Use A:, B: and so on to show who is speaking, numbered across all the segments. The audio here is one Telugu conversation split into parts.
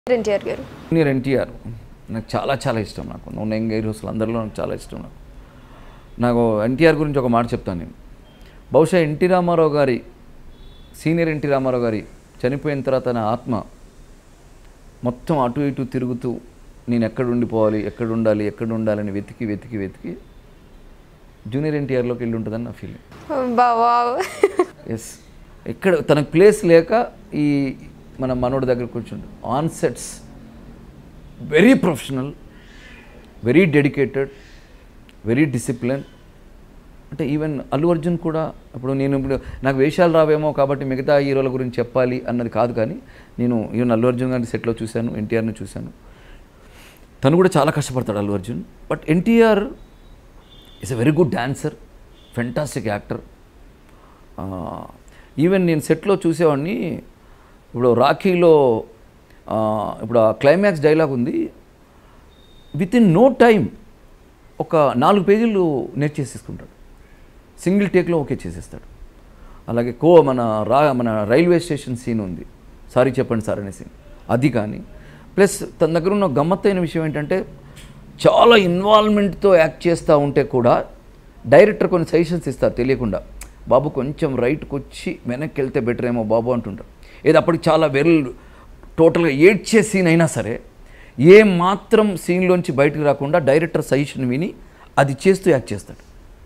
A: ఎన్టీఆర్ గారు
B: జూనియర్ ఎన్టీఆర్ నాకు చాలా చాలా ఇష్టం నాకు నువ్వు యంగ్ హీరోస్లు అందరిలో నాకు చాలా ఇష్టం నాకు నాకు ఎన్టీఆర్ గురించి ఒక మాట చెప్తాను నేను బహుశా ఎన్టీ రామారావు గారి సీనియర్ ఎన్టీ రామారావు గారి చనిపోయిన తర్వాత నా ఆత్మ మొత్తం అటు ఇటు తిరుగుతూ నేను ఎక్కడ ఉండిపోవాలి ఎక్కడ ఉండాలి ఎక్కడ ఉండాలని వెతికి వెతికి వెతికి జూనియర్ ఎన్టీఆర్లోకి వెళ్ళి ఉంటుందని నా ఫీలింగ్
A: బావా
B: ఎస్ ఎక్కడ తనకు ప్లేస్ లేక ఈ మన మనోడి దగ్గర కూర్చుండు on sets very professional very dedicated very discipline అంటే ఈవెన్ అల్లు అర్జున్ కూడా ఇప్పుడు నేను ఇప్పుడు నాకు వేషాలు రావేమో కాబట్టి మిగతా హీరోల గురించి చెప్పాలి అన్నది కాదు కానీ నేను ఈవెన్ అల్లు అర్జున్ గారిని సెట్లో చూశాను ఎన్టీఆర్ని చూశాను తను కూడా చాలా కష్టపడతాడు Allu Arjun but NTR is a very good dancer fantastic actor even నేను సెట్లో చూసేవాడిని ఇప్పుడు రాఖీలో ఆ, ఇప్పుడు ఆ క్లైమాక్స్ డైలాగ్ ఉంది విత్ ఇన్ నో టైం ఒక నాలుగు పేజీలు నేర్చేసేసుకుంటాడు సింగిల్ టేక్లో ఓకే చేసేస్తాడు అలాగే కో మన రా మన రైల్వే స్టేషన్ సీన్ ఉంది సారీ చెప్పండి సార్ అనే సీన్ అది కానీ ప్లస్ తన దగ్గర ఉన్న గమ్మత్తైన విషయం ఏంటంటే చాలా ఇన్వాల్వ్మెంట్తో యాక్ట్ చేస్తూ ఉంటే కూడా డైరెక్టర్ కొన్ని సజెషన్స్ ఇస్తారు తెలియకుండా బాబు కొంచెం రైట్కి వచ్చి వెనక్కి వెళ్తే బెటర్ ఏమో బాబు అంటుంటారు ఏది అప్పటికి చాలా వెల్ టోటల్గా ఏడ్చే సీన్ అయినా సరే ఏ మాత్రం సీన్లోంచి బయటకు రాకుండా డైరెక్టర్ సజెషన్ విని అది చేస్తూ యాక్ట్ చేస్తాడు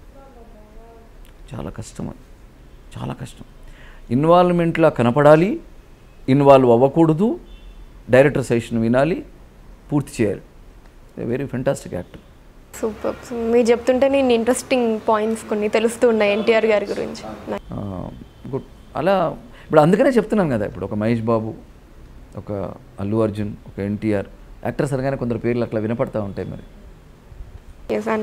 B: చాలా కష్టం అది చాలా కష్టం ఇన్వాల్వ్మెంట్లా కనపడాలి ఇన్వాల్వ్ అవ్వకూడదు డైరెక్టర్ సజెషన్ వినాలి పూర్తి చేయాలి వెరీ ఫెంటాస్టిక్ యాక్టర్
A: సూపర్ మీరు చెప్తుంటే నేను ఇంట్రెస్టింగ్ పాయింట్స్ కొన్ని తెలుస్తూ ఉన్నాయి ఎన్టీఆర్ గారి గురించి
B: గుడ్ అలా ఇప్పుడు అందుకనే చెప్తున్నాను కదా ఇప్పుడు ఒక మహేష్ బాబు ఒక అల్లు అర్జున్ ఒక ఎన్టీఆర్ యాక్టర్స్ అనగానే కొందరు పేర్లు అట్లా వినపడతా ఉంటాయి మరి
A: ఎస్